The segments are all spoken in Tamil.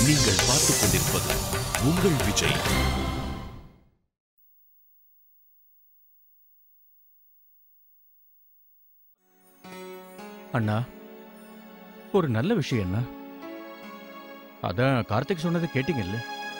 நீங்கள் பார்த்துக் கொண்டிருப்பது உங்கள் விஜய் அண்ணா ஒரு நல்ல விஷயம் அண்ணா அதான் கார்த்திக் சொன்னதை கேட்டீங்கல்ல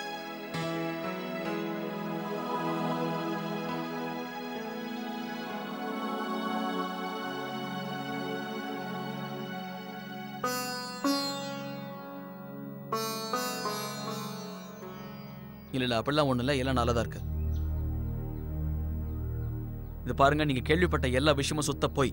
இல்ல இல்ல அப்படிலாம் ஒண்ணும் இல்ல எல்லாம் நல்லதா இருக்கு இது பாருங்க நீங்க கேள்விப்பட்ட எல்லா விஷயமும் சுத்த போய்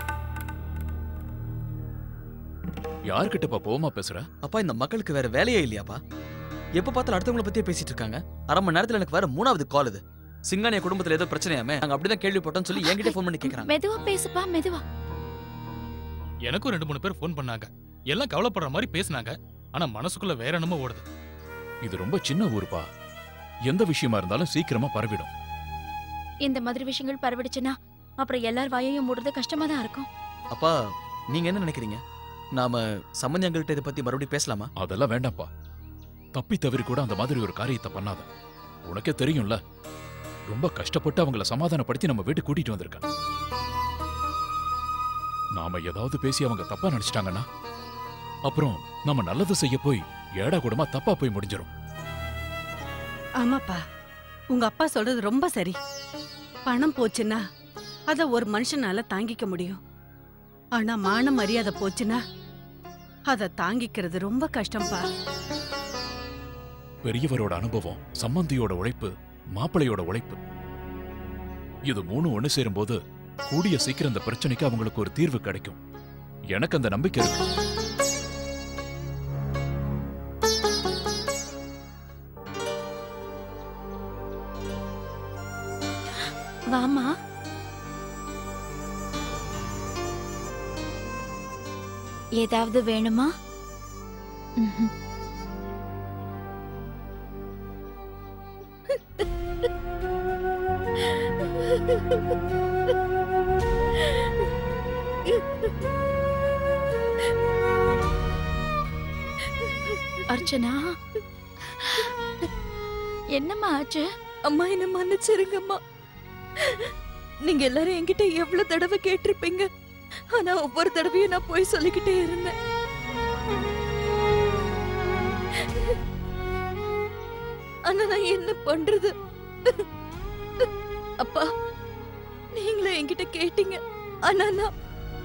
யார்கிட்டப்பா போமா பேசுற அப்பா இந்த மக்களுக்கு வேற வேலையே இல்லையாப்பா எப்ப பார்த்தாலும் அடுத்தவங்கள பத்தியே பேசிட்டு இருக்காங்க அரை மணி நேரத்துல எனக்கு வேற மூணாவது கால் இது சிங்கானிய குடும்பத்துல ஏதோ பிரச்சனையாமே நாங்க அப்படிதான் கேள்விப்பட்டோம்னு சொல்லி என்கிட்ட ஃபோன் பண்ணி கேக்குறாங்க மெதுவா பேசுப்பா மெதுவா எனக்கும் ரெண்டு மூணு பேர் ஃபோன் பண்ணாங்க எல்லாம் கவலைப்படுற மாதிரி பேசுனாங்க ஆனா மனசுக்குள்ள வேற என்னமோ ஓடுது இது ரொம்ப சின்ன ஊருப்பா எந்த விஷயமா இருந்தாலும் சீக்கிரமா பரவிடும் இந்த மாதிரி விஷயங்கள் பரவிடுச்சுன்னா அப்புறம் எல்லார் வாயையும் மூடுறது கஷ்டமா தான் இருக்கும் அப்பா நீங்க என்ன நினைக்கிறீங்க நாம சம்பந்தியங்கள்ட்ட இதை பத்தி மறுபடியும் பேசலாமா அதெல்லாம் வேண்டாம்ப்பா தப்பி தவறி கூட அந்த மாதிரி ஒரு காரியத்தை பண்ணாத உனக்கே தெரியும்ல ரொம்ப கஷ்டப்பட்டு அவங்கள சமாதானப்படுத்தி நம்ம வீட்டுக்கு கூட்டிட்டு வந்திருக்கேன் நாம ஏதாவது பேசி அவங்க தப்பா நினைச்சிட்டாங்கன்னா அப்புறம் நம்ம நல்லது செய்ய போய் ஏடா கூடமா தப்பா போய் முடிஞ்சிரும் ஆமாப்பா உங்க அப்பா சொல்றது ரொம்ப சரி பணம் போச்சுன்னா அத ஒரு மனுஷனால தாங்கிக்க முடியும் ஆனா மான மரியாதை போச்சுன்னா அத தாங்கிக்கிறது ரொம்ப கஷ்டம்ப்பா பெரியவரோட அனுபவம் சம்மந்தியோட உழைப்பு மாப்பிளையோட உழைப்பு இது மூணு ஒண்ணு சேரும்போது கூடிய சீக்கிரம் இந்த பிரச்சனைக்கு அவங்களுக்கு ஒரு தீர்வு கிடைக்கும் எனக்கு அந்த நம்பிக்கை இருக்கு வாமா ஏதாவது வேணுமா ம்ஹும். அர்ச்சனா என்னம்மா ஆச்சு அம்மா என்ன மன்னிச்சிருங்கம்மா நீங்க எல்லாரும் என்கிட்ட எவ்வளவு தடவை கேட்டிருப்பீங்க ஆனா ஒவ்வொரு தடவையும் நான் போய் சொல்லிக்கிட்டே இருந்தேன் ஆனா நான் என்ன பண்றது அப்பா நீங்களே என்கிட்ட கேட்டீங்க ஆனா நான்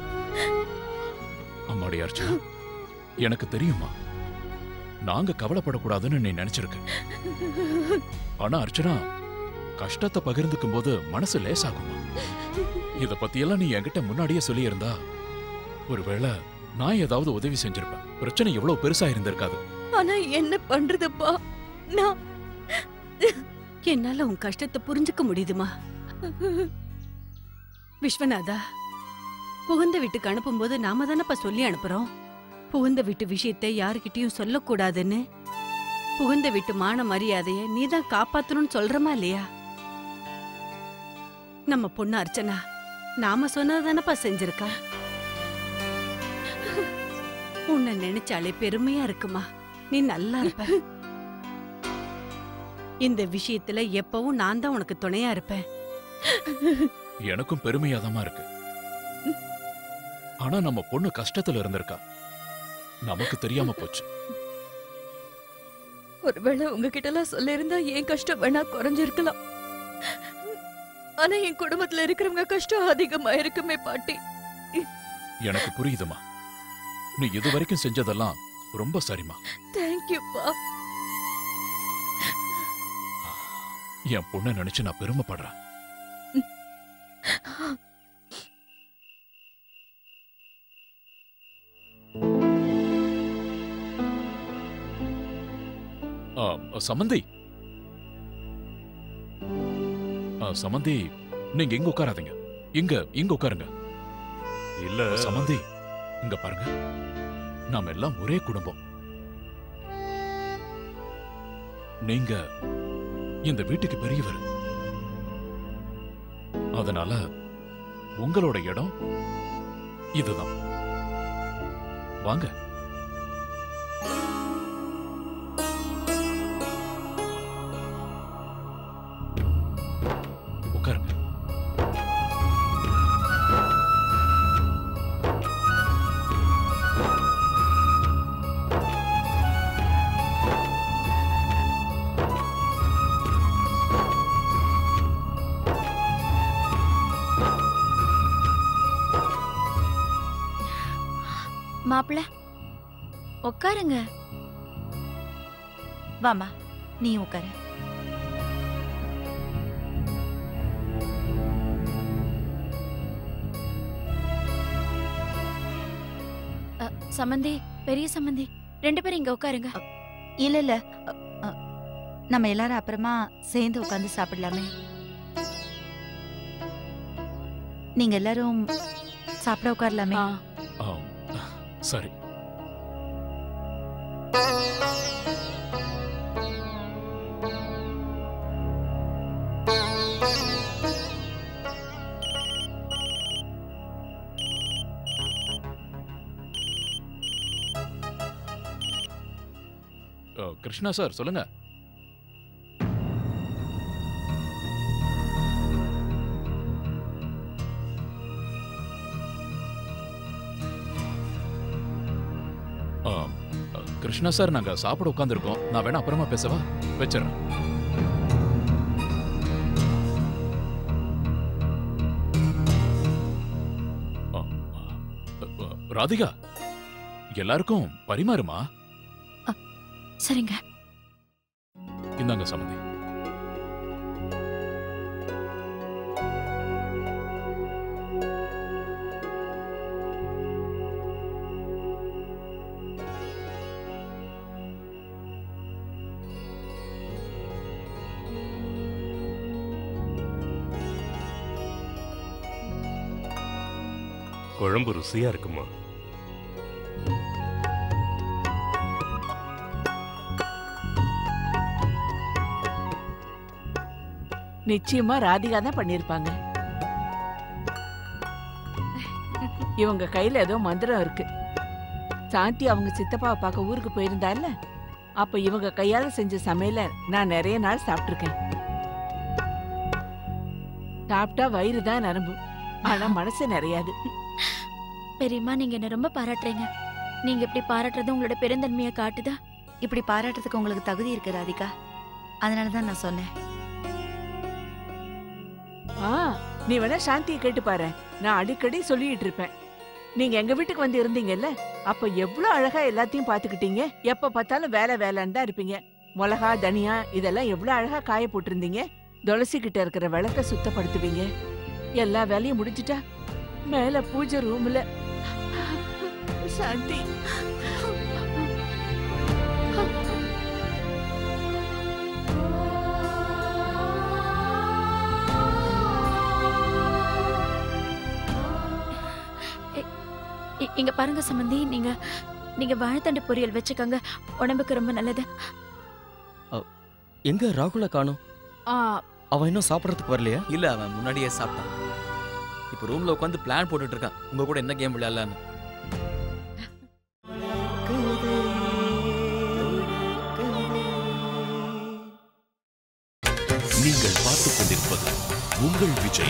அம்மாடி அர்ச்சனா எனக்கு தெரியுமா நாங்க கவலைப்படக்கூடாதுன்னு நீ நினைச்சிருக்க ஆனா அர்ச்சனா கஷ்டத்தை பகிர்ந்துக்கும் போது மனசு லேசாகுமா இத பத்தியெல்லாம் நீ என்கிட்ட முன்னாடியே சொல்லியிருந்தா ஒருவேளை நான் ஏதாவது உதவி செஞ்சிருப்பேன் பிரச்சனை எவ்வளவு பெருசா இருந்திருக்காது ஆனா என்ன பண்றதுப்பா நான் என்னால உன் கஷ்டத்தை புரிஞ்சுக்க முடியுதுமா விஸ்வநாதா புகுந்த வீட்டுக்கு அனுப்பும்போது நாம தானப்பா சொல்லி அனுப்புறோம் புகுந்த வீட்டு விஷயத்தை யாருக்கிட்டயும் சொல்லக்கூடாதுன்னு புகுந்த வீட்டு மான மரியாதைய நீதான் காப்பாத்தணும்னு சொல்றமா இல்லையா நம்ம பொண்ணு அர்ச்சனா நாம சொன்னதானப்பா செஞ்சிருக்கா உன்னை நினைச்சாலே பெருமையா இருக்குமா நீ நல்லா இருப்ப இந்த விஷயத்துல எப்பவும் நான் தான் உனக்கு துணையா இருப்பேன் எனக்கும் பெருமையாதமா இருக்கு ஆனா நம்ம பொண்ணு கஷ்டத்துல இருந்திருக்கா நமக்கு தெரியாம போச்சு ஒருவேளை உங்ககிட்ட எல்லாம் சொல்லியிருந்தா என் கஷ்டம் வேணா குறைஞ்சிருக்கலாம் ஆனா என் குடும்பத்துல இருக்கிறவங்க கஷ்டம் அதிகமா இருக்குமே பாட்டி எனக்கு புரியுதுமா நீ இதுவரைக்கும் செஞ்சதெல்லாம் ரொம்ப சரிமா தேங்க்யூப்பா என் பொண்ணை நினைச்சு நான் பெருமைப்படுறேன் ஆ, சமந்தி ஆ, சமந்தி நீங்க இங்க உட்காராதீங்க இங்க இங்க உட்காருங்க இல்ல சமந்தி இங்க பாருங்க நாம எல்லாம் ஒரே குடும்பம் நீங்க இந்த வீட்டுக்கு பெரியவர் அதனால உங்களோட இடம் இதுதான் வாங்க மாப்பிள உட்காருங்க வாமா நீ உட்காரு சம்மந்தி பெரிய சம்மந்தி ரெண்டு பேரும் இங்க உட்காருங்க இல்ல இல்ல அ, அ, நம்ம எல்லாரும் அப்புறமா சேர்ந்து உட்காந்து சாப்பிடலாமே நீங்க எல்லாரும் சாப்பிட உட்காரலாமே ஆம், சரி அ, கிருஷ்ணா சார் சொல்லுங்க ஆம், அ, கிருஷ்ணா சார் நாங்க சாப்பிட உட்காந்துருக்கோம் நான் வேணா அப்புறமா பேசவா வச்சிடறேன் ஆ, அ, அ, ராதிகா எல்லாருக்கும் பரிமாறுமா சரிங்க இந்தாங்க சம்மந்தி குழம்பு ருசியா இருக்குமா நிச்சயமா ராதிகா தான் பண்ணிருப்பாங்க இவங்க கையில ஏதோ மந்திரம் இருக்கு சாந்தி அவங்க சித்தப்பாவை பார்க்க ஊருக்கு போயிருந்தால அப்ப இவங்க கையால செஞ்ச சமையல நான் நிறைய நாள் சாப்பிட்டிருக்கேன் சாப்பிட்டா வயிறு தான் நரம்பு ஆனா மனசு நிறையாது பெரியம்மா நீங்க என்ன ரொம்ப பாராட்டுறீங்க நீங்க இப்படி பாராட்டுறது உங்களோட பெருந்தன்மையை காட்டுதா இப்படி பாராட்டுறதுக்கு உங்களுக்கு தகுதி இருக்கு ராதிகா அதனால தான் நான் சொன்னேன் ஆ நீ வேணா சாந்தியை கேட்டு பாரு நான் அடிக்கடி சொல்லிட்டு இருப்பேன் நீங்க எங்க வீட்டுக்கு வந்து இருந்தீங்கல்ல அப்ப எவ்வளவு அழகா எல்லாத்தையும் பாத்துக்கிட்டீங்க எப்ப பார்த்தாலும் வேலை வேலைன்னு தான் இருப்பீங்க மிளகா தனியா இதெல்லாம் எவ்வளவு அழகா காய போட்டிருந்தீங்க துளசி கிட்ட இருக்கிற விளக்க சுத்தப்படுத்துவீங்க எல்லா வேலையும் முடிச்சிட்டா மேல பூஜை ரூம்ல சாந்தி இ- இங்க பாருங்க சம்மந்தி நீங்க நீங்க வாழைத்தண்டு பொரியல் வச்சுக்கோங்க உடம்புக்கு ரொம்ப நல்லது எங்க ராகுல காணோம் ஆ, அவன் இன்னும் சாப்பிடறதுக்கு வரலையா இல்ல அவன் முன்னாடியே சாப்பிட்டான் இப்போ ரூம்ல உட்காந்து பிளான் போட்டுட்டு இருக்கான் உங்க கூட என்ன கேம் விளையாடலான்னு நீங்கள் பார்த்துக் கொண்டிருப்பது உங்கள் விஜய்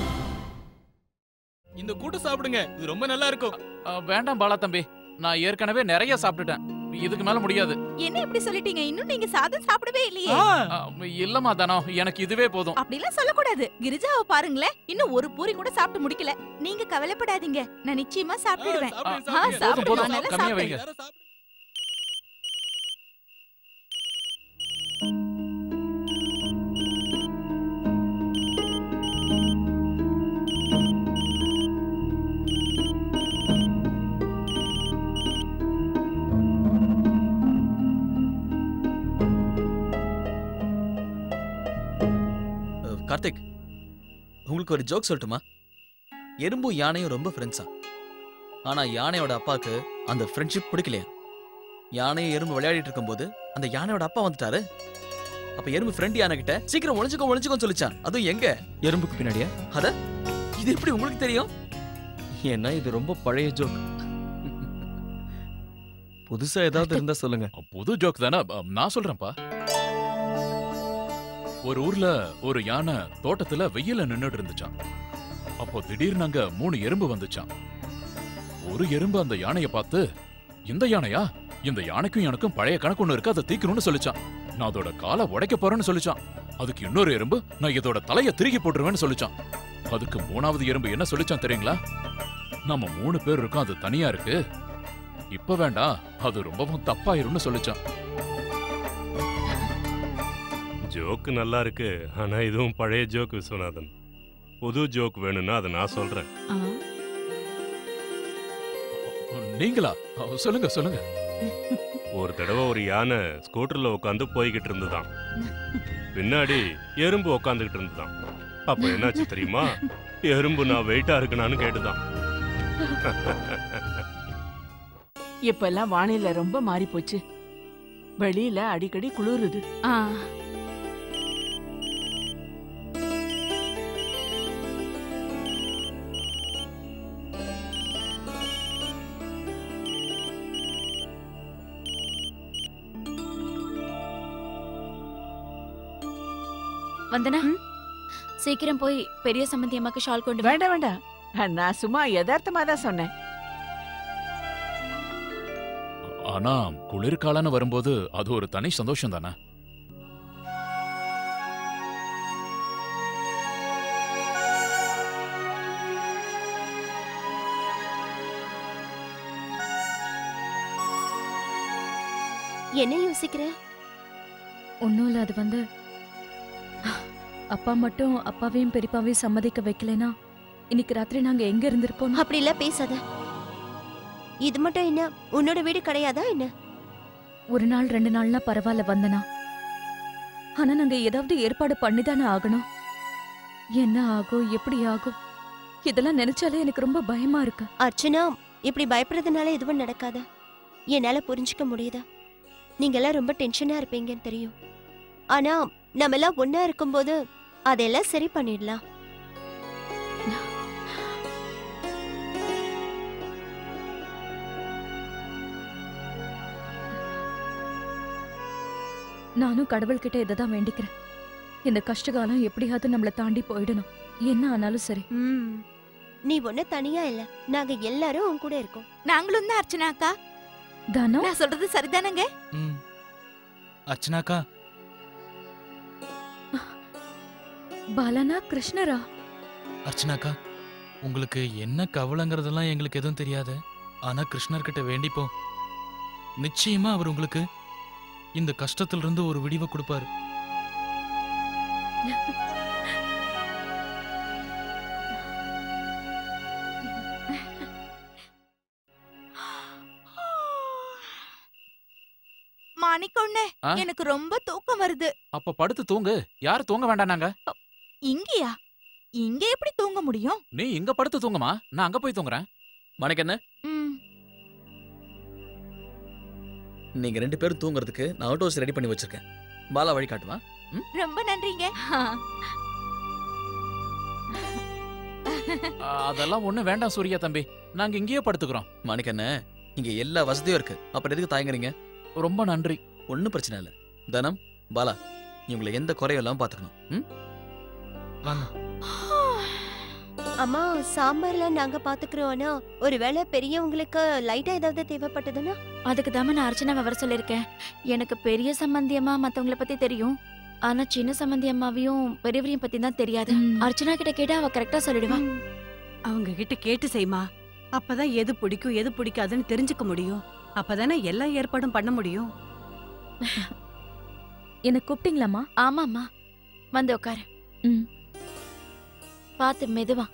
இந்த கூட்டு சாப்பிடுங்க இது ரொம்ப நல்லா இருக்கும் வேண்டாம் பாலா தம்பி நான் ஏற்கனவே நிறைய சாப்பிட்டுட்டேன் இதுக்கு மேல முடியாது என்ன இப்படி சொல்லிட்டீங்க இன்னும் நீங்க சாதம் சாப்பிடவே இல்லையே ஆ, இல்லம்மா தானோ எனக்கு இதுவே போதும் அப்படிலாம் சொல்லக்கூடாது கிரிஜாவை பாருங்களேன் இன்னும் ஒரு பூரி கூட சாப்பிட்டு முடிக்கல நீங்க கவலைப்படாதீங்க நான் நிச்சயமா சாப்பிடுவேன் சாப்பிடுங்க, ஆ, சாப்பிடுங்க. சாப்பிடுமா, போதும், நல்லா கம்மியா சாப்பிடு. வைங்க. எல்லாரும் சாப்பிடுங்க. அஹ், கார்த்திக் உங்களுக்கு ஒரு ஜோக் சொல்லட்டுமா எறும்பும் யானையும் ரொம்ப ஃப்ரெண்ட்ஸா ஆனா யானையோட அப்பாவுக்கு அந்த ஃப்ரெண்ட்ஷிப் பிடிக்கலையா யானையும் எறும்பு விளையாடிட்டு இருக்கும்போது அந்த யானையோட அப்பா வந்துட்டாரு அப்ப எறும்பு ஃப்ரெண்ட் யானை கிட்ட சீக்கிரம் ஒளிஞ்சுக்கோ ஒளிஞ்சுக்கோன்னு சொல்லிச்சான் அதுவும் எங்க எறும்புக்கு பின்னாடியா அத இது எப்படி உங்களுக்கு தெரியும் ஏன்னா இது ரொம்ப பழைய ஜோக் புதுசா ஏதாவது இருந்தா சொல்லுங்க புது ஜோக் தானே அ, நான் சொல்றேன்ப்பா ஒரு ஊர்ல ஒரு யானை தோட்டத்துல வெயில நின்னுட்டு இருந்துச்சான் அப்போ திடீர்னு அங்க மூணு எறும்பு வந்துச்சான் ஒரு எறும்பு அந்த யானைய பார்த்து இந்த யானையா இந்த யானைக்கும் எனக்கும் பழைய கணக்கு ஒண்ணு இருக்கு அதை தீக்கணும்னு சொல்லிச்சான் நான் அதோட காலை உடைக்க போறேன்னு சொல்லிச்சான் அதுக்கு இன்னொரு எறும்பு நான் இதோட தலைய திருகி போட்டுருவேன்னு சொல்லிச்சான் அதுக்கு மூணாவது எறும்பு என்ன சொல்லிச்சான் தெரியுங்களா நம்ம மூணு பேர் இருக்கோம் அது தனியா இருக்கு இப்ப வேண்டாம் அது ரொம்பவும் தப்பாயிரும்னு சொல்லிச்சான் ஜோக்கு நல்லா இருக்கு ஆனா இதுவும் பழைய ஜோக் விஸ்வநாதன் புது ஜோக் வேணும்னா அதை நான் சொல்றேன் நீங்களா அஹ், சொல்லுங்க சொல்லுங்க ஒரு தடவை ஒரு யானை ஸ்கூட்டர்ல உட்காந்து போய்கிட்டு இருந்துதான் பின்னாடி எறும்பு உட்காந்துக்கிட்டு இருந்துதான் அப்ப என்னாச்சு தெரியுமா எறும்பு நான் வெயிட்டா இருக்கணான்னு கேட்டுதான் இப்பெல்லாம் வானிலை ரொம்ப மாறி போச்சு வெளியில அடிக்கடி குளிருது ஆ வந்தனா சீக்கிரம் போய் பெரிய சம்பந்தி அம்மாக்கு ஷால் கொண்டு வா வேண்டாம் வேண்டாம் நான் சும்மா யதார்த்தமா தான் சொன்னேன் ஆனா குளிர்காலம்னு வரும்போது அது ஒரு தனி சந்தோஷம் தானே என்ன யோசிக்கிற ஒன்றும் இல்லை அது வந்து அப்பா மட்டும் அப்பாவையும் பெரியப்பாவையும் சம்மதிக்க வைக்கலைனா இன்னைக்கு ராத்திரி நாங்க எங்க இருந்திருப்போம் அப்படி எல்லாம் பேசாத இது மட்டும் என்ன உன்னோட வீடு கிடையாதா என்ன ஒரு நாள் ரெண்டு நாள்னா பரவாயில்ல வந்தனா ஆனா நாங்க ஏதாவது ஏற்பாடு பண்ணிதானே ஆகணும் என்ன ஆகும் எப்படி ஆகும் இதெல்லாம் நினைச்சாலே எனக்கு ரொம்ப பயமா இருக்கு அர்ச்சனா இப்படி பயப்படுறதுனால எதுவும் நடக்காத என்னால புரிஞ்சுக்க முடியுதா நீங்க எல்லாம் ரொம்ப டென்ஷனா இருப்பீங்கன்னு தெரியும் ஆனா நம்ம எல்லாம் ஒன்னா இருக்கும்போது அதெல்லாம் சரி பண்ணிடலாம் நானும் கடவுள்கிட்ட இதை தான் வேண்டிக்கிறேன் இந்த கஷ்டகாலம் எப்படியாவது நம்மளை தாண்டி போயிடணும் என்ன ஆனாலும் சரி நீ ஒண்ணு தனியா இல்ல நாங்க எல்லாரும் உன் கூட இருக்கோம் நாங்களும் தான் அர்ச்சனா அக்கா தானோ நான் சொல்றது சரிதானங்க ம் அர்ச்சனாக்கா பாலனா கிருஷ்ணரா அர்ச்சனாக்கா உங்களுக்கு என்ன கவலைங்கிறதெல்லாம் எங்களுக்கு எதுவும் தெரியாது ஆனா கிருஷ்ணர்கிட்ட வேண்டிப்போம் நிச்சயமா அவர் உங்களுக்கு இந்த கஷ்டத்திலிருந்து ஒரு விடிவை கொடுப்பாரு மாணிக்கொண்ணே ஆ? எனக்கு ரொம்ப தூக்கம் வருது அப்ப படுத்து தூங்கு யாரு தூங்க வேண்டானாங்க இங்கயா இங்க எப்படி தூங்க முடியும் நீ இங்க படுத்து தூங்குமா நான் அங்க போய் தூங்குறேன் மணிக்கண்ணு ம், நீங்க ரெண்டு பேரும் தூங்குறதுக்கு நான் அவுட் ஹவுஸ் ரெடி பண்ணி வச்சிருக்கேன் பாலா வழி காட்டுவா ரொம்ப நன்றிங்க அஹ், அதெல்லாம் ஒண்ணு வேண்டாம் சூர்யா தம்பி நாங்க இங்கேயே படுத்துக்கிறோம் மணிக்கண்ணு இங்க எல்லா வசதியும் இருக்கு அப்புறம் எதுக்கு தயங்குறீங்க ரொம்ப நன்றி ஒன்றும் பிரச்சனை இல்லை தனம் பாலா இவங்களை எந்த குறையும் இல்லாம பாத்துக்கணும் ம் வாங்க அம்மா சாம்பார்ல நாங்க பாத்துக்கிறோம்னா ஒருவேளை பெரியவங்களுக்கு லைட்டா ஏதாவது தேவைப்பட்டதுன்னா அதுக்கு தான் நான் அர்ச்சனாவை வர சொல்லியிருக்கேன் எனக்கு பெரிய சம்பந்தி அம்மா மத்தவங்கள பத்தி தெரியும் ஆனா சின்ன சம்பந்தி அம்மாவையும் பெரியவரையும் பத்தி தான் தெரியாது ம். அர்ச்சனா கிட்ட கேட்டா அவ கரெக்டா சொல்லிடுவா அவங்க கிட்ட கேட்டு செய்மா அப்பதான் எது பிடிக்கும் எது பிடிக்காதுன்னு தெரிஞ்சுக்க முடியும் அப்பதானே எல்லா ஏற்பாடும் பண்ண முடியும் என்ன கூப்பிட்டீங்களாமா ஆமாம்மா வந்து உட்காரு ம். பார்த்து மெதுவா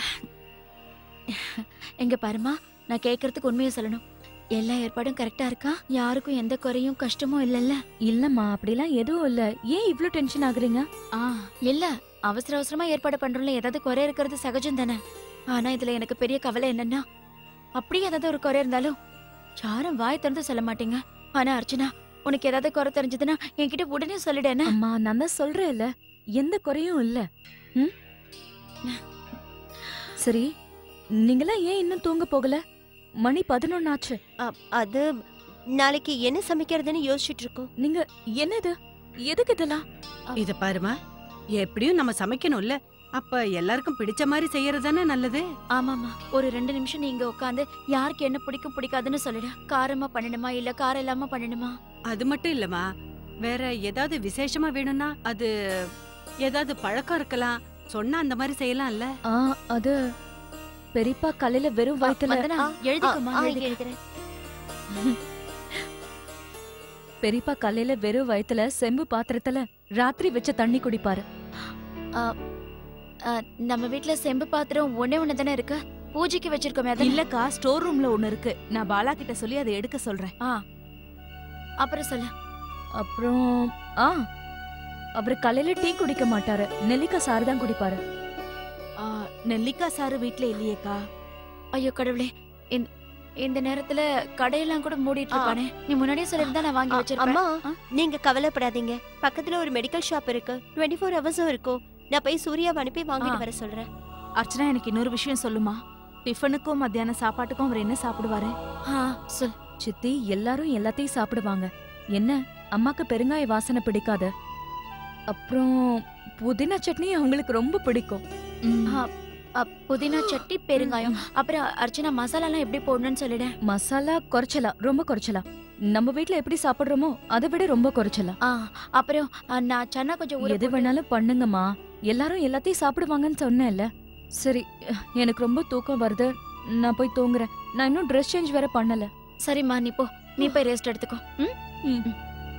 எங்க பாருமா நான் கேக்குறதுக்கு உண்மையை சொல்லணும் எல்லா ஏற்பாடும் கரெக்டா இருக்கா யாருக்கும் எந்த குறையும் கஷ்டமும் இல்லைல்ல இல்லம்மா அப்படிலாம் எதுவும் இல்ல ஏன் இவ்ளோ டென்ஷன் ஆகுறீங்க ஆ இல்ல அவசர அவசரமா ஏற்பாடு பண்றோம்ல ஏதாவது குறை இருக்கிறது சகஜம் தானே ஆனா இதுல எனக்கு பெரிய கவலை என்னன்னா அப்படியே ஏதாவது ஒரு குறை இருந்தாலும் யாரும் வாய் திறந்து சொல்ல மாட்டீங்க ஆனா அர்ச்சனா உனக்கு ஏதாவது குறை தெரிஞ்சதுன்னா என்கிட்ட உடனே சொல்லிடு அம்மா நான் தான் சொல்றேன்ல எந்த குறையும் இல்ல ம்? சரி நீங்களாம் ஏன் இன்னும் தூங்க போகல மணி பதினொன்னு ஆச்சு அ- அது நாளைக்கு என்ன சமைக்கிறதுன்னு யோசிச்சுட்டு இருக்கோம் நீங்க என்னது எதுக்கு இதெல்லாம் இத பாருமா எப்படியும் நம்ம சமைக்கணும்ல அப்ப எல்லாருக்கும் பிடிச்ச மாதிரி செய்யறதுதானே நல்லது ஆமாமா ஒரு ரெண்டு நிமிஷம் நீங்க உட்காந்து யாருக்கு என்ன பிடிக்கும் பிடிக்காதுன்னு சொல்லிடு காரமா பண்ணணுமா இல்ல காரம் இல்லாம பண்ணணுமா அது மட்டும் இல்லம்மா வேற ஏதாவது விசேஷமா வேணும்னா அது ஏதாவது பழக்கம் இருக்கலாம் சொன்னா அந்த மாதிரி செய்யலாம்ல ஆ அது பெரியப்பா காலையில வெறும் வயித்துல வந்தனா ஆ, எழுதிக்கோமா ஆ, எழுதிக்க. எழுதுறேன் பெரியப்பா காலையில வெறும் வயித்துல செம்பு பாத்திரத்துல ராத்திரி வச்ச தண்ணி குடிப்பாரு ஆ, ஆ, நம்ம வீட்ல செம்பு பாத்திரம் ஒண்ணே ஒண்ணு தானே இருக்கு பூஜைக்கு வச்சிருக்கோமே அதான் இல்லக்கா ஸ்டோர் ரூம்ல ஒண்ணு இருக்கு நான் பாலா கிட்ட சொல்லி அதை எடுக்க சொல்றேன் ஆ அப்புறம் சொல்லு அப்புறம் ஆ அவரு காலையில டீ குடிக்க மாட்டாரு நெல்லிக்காய் சாறு தான் குடிப்பாரு ஆ, நெல்லிக்காய் சாறு வீட்ல இல்லையேக்கா ஐயோ கடவுளே இந்த- இந்த நேரத்துல கடையெல்லாம் கூட மூடிட்டு ஆ. இருப்பானே நீ முன்னாடியே சொல்லிருந்தா நான் வாங்கி அ- வச்சிருப்பேன் அம்மா ஆ? நீங்க கவலைப்படாதீங்க பக்கத்துல ஒரு மெடிக்கல் ஷாப் இருக்கு டுவெண்ட்டி ஃபோர் ஹவர்ஸும் இருக்கும் நான் போய் சூர்யாவை அனுப்பி வாங்கிட்டு ஆ. வர சொல்றேன் அர்ச்சனா எனக்கு இன்னொரு விஷயம் சொல்லுமா டிஃபனுக்கும் மத்தியான சாப்பாட்டுக்கும் அவர் என்ன சாப்பிடுவாரு ஆ, சொல் சித்தி எல்லாரும் எல்லாத்தையும் சாப்பிடுவாங்க என்ன அம்மாக்கு பெருங்காய வாசனை பிடிக்காது அப்புறம் புதினா சட்னி அவங்களுக்கு ரொம்ப பிடிக்கும் ஆ, ஆ, புதினா சட்னி பெருங்காயம் அப்புறம் அர்ச்சனா மசாலா எல்லாம் எப்படி போடணும்னு சொல்லிடு மசாலா குறைச்சலா ரொம்ப குறைச்சலா நம்ம வீட்ல எப்படி சாப்பிடுறோமோ அதை விட ரொம்ப குறைச்சலா ஆ அப்புறம் ஆ, நான் சன்னா கொஞ்சம் ஊற எது போட்டு- வேணாலும் பண்ணுங்கம்மா எல்லாரும் எல்லாத்தையும் சாப்பிடுவாங்கன்னு சொன்னேன்ல சரி எனக்கு ரொம்ப தூக்கம் வருது நான் போய் தூங்குறேன் நான் இன்னும் ட்ரெஸ் சேஞ்ச் வேற பண்ணல சரிம்மா நீ போ நீ போய் ரெஸ்ட் எடுத்துக்கோ ம்? ம்.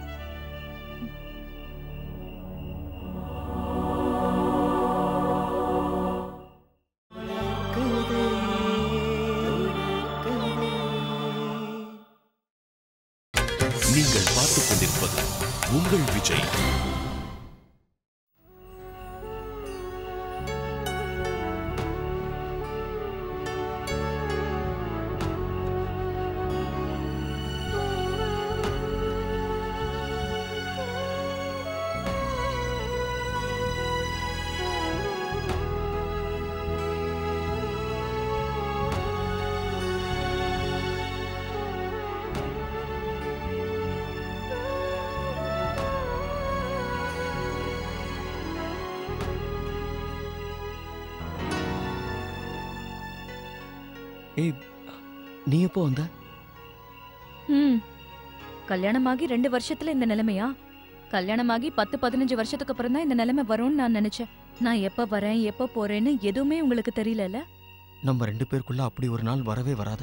நீங்கள் பார்த்துக் கொண்டிருப்பது உங்கள் விஜய் ஏய் நீ எப்போ வந்த ம் கல்யாணமாகி ரெண்டு வருஷத்துல இந்த நிலைமையா கல்யாணமாகி பத்து பதினஞ்சு வருஷத்துக்கு அப்புறம் தான் இந்த நிலைமை வரும்னு நான் நினைச்சேன் நான் எப்ப வரேன் எப்ப போறேன்னு எதுவுமே உங்களுக்கு தெரியலல நம்ம ரெண்டு பேருக்குள்ள அப்படி ஒரு நாள் வரவே வராது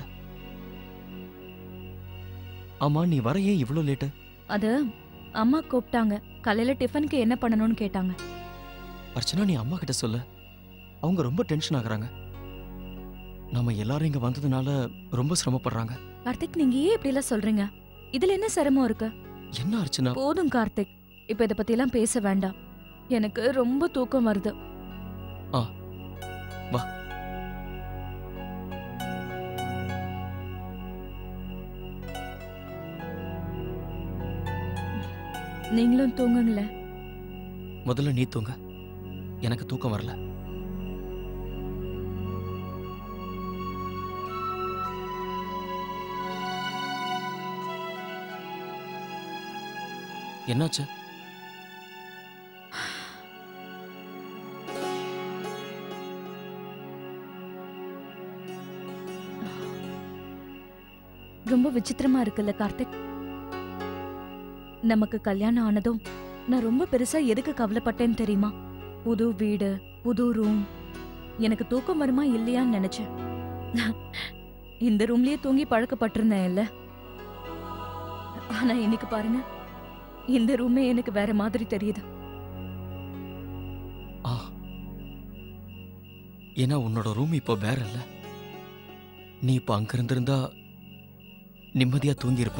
ஆமா நீ வர ஏன் இவ்ளோ லேட்டு அது அம்மா கூப்பிட்டாங்க காலையில டிஃபனுக்கு என்ன பண்ணணும்னு கேட்டாங்க அர்ச்சனா நீ அம்மா கிட்ட சொல்லு அவங்க ரொம்ப டென்ஷன் ஆகுறாங்க நம்ம எல்லாரும் இங்க வந்ததுனால ரொம்ப சிரமப்படுறாங்க கார்த்திக் நீங்க ஏன் இப்படி எல்லாம் சொல்றீங்க இதுல என்ன சிரமம் இருக்கு என்ன அர்ச்சனா போதும் கார்த்திக் இப்ப இத பத்தி எல்லாம் பேச வேண்டாம் எனக்கு ரொம்ப தூக்கம் வருது ஆ வா நீங்களும் தூங்குங்களேன் முதல்ல நீ தூங்க எனக்கு தூக்கம் வரல என்னாச்சு ரொம்ப விசித்திரமா இருக்குல்ல கார்த்திக் நமக்கு கல்யாணம் ஆனதும் நான் ரொம்ப பெருசா எதுக்கு கவலைப்பட்டேன்னு தெரியுமா புது வீடு புது ரூம் எனக்கு தூக்கம் வருமா இல்லையான்னு நினைச்சேன் இந்த ரூம்லயே தூங்கி பழக்கப்பட்டிருந்தேன் இல்ல ஆனா இன்னைக்கு பாருங்க இந்த ரூமே எனக்கு வேற மாதிரி தெரியுது ஆ ஏன்னா உன்னோட ரூம் இப்போ வேற இல்ல நீ இப்போ அங்க இருந்திருந்தா நிம்மதியா தூங்கியிருப்ப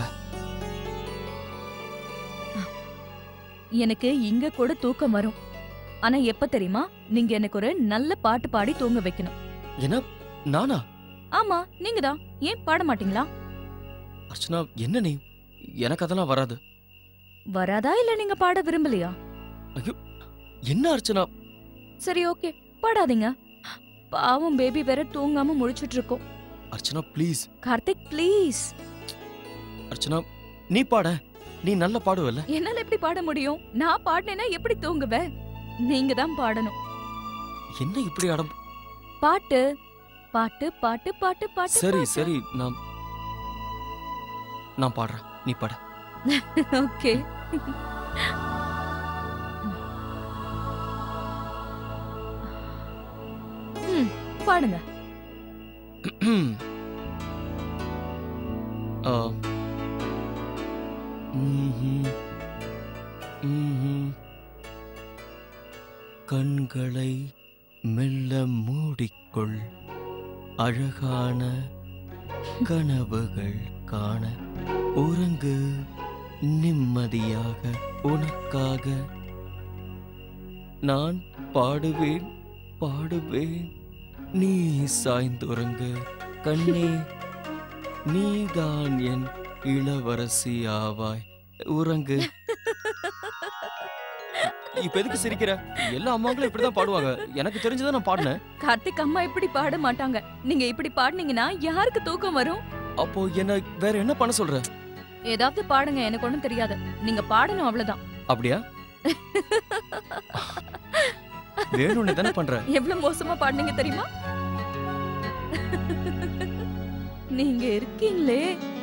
எனக்கு இங்க கூட தூக்கம் வரும் ஆனா எப்ப தெரியுமா நீங்க எனக்கு ஒரு நல்ல பாட்டு பாடி தூங்க வைக்கணும் என்ன நானா ஆமா நீங்க தான் ஏன் பாட மாட்டீங்களா அர்ச்சனா என்ன நீ எனக்கு அதெல்லாம் வராது வராதா இல்ல நீங்க பாட விரும்பலையா ஐயோ என்ன அர்ச்சனா சரி ஓகே பாடாதீங்க பாவம் பேபி வேற தூங்காம முழிச்சிட்டு இருக்கோம் அர்ச்சனா ப்ளீஸ் கார்த்திக் ப்ளீஸ் அர்ச்சனா நீ பாட நீ நல்லா பாடுவல்ல என்னால எப்படி பாட முடியும் நான் பாடினேன்னா எப்படி தூங்குவேன் நீங்க தான் பாடணும் என்ன இப்படி அடம் பாட்டு பாட்டு பாட்டு பாட்டு பாட்டு சரி பாட்டு. சரி நான் நான் பாடுறேன் நீ பாட ஓகே ம், பாடுங்க ஆ, ம்ஹும். ம்ஹும். கண்களை மெல்ல மூடிக்கொள் அழகான கனவுகள் காண உறங்கு நிம்மதியாக உனக்காக நான் பாடுவேன் பாடுவேன் நீ சாய்ந்துறங்கு கண்ணே நீதான் என் இளவரசி ஆவாய் உறங்கு இப்ப எதுக்கு சிரிக்கிற எல்லா அம்மாங்களும் இப்படிதான் பாடுவாங்க எனக்கு தெரிஞ்சதை நான் பாடினேன் கார்த்திக் அம்மா இப்படி பாட மாட்டாங்க நீங்க இப்படி பாடுனீங்கன்னா யாருக்கு தூக்கம் வரும் அப்போ என்ன வேற என்ன பண்ண சொல்ற ஏதாவது பாடுங்க எனக்கு ஒண்ணும் தெரியாது நீங்க பாடணும் அவ்வளவுதான் அப்படியா வேணும்னு தானே பண்ற எவ்வளவு மோசமா பாடுனீங்க தெரியுமா நீங்க இருக்கீங்களே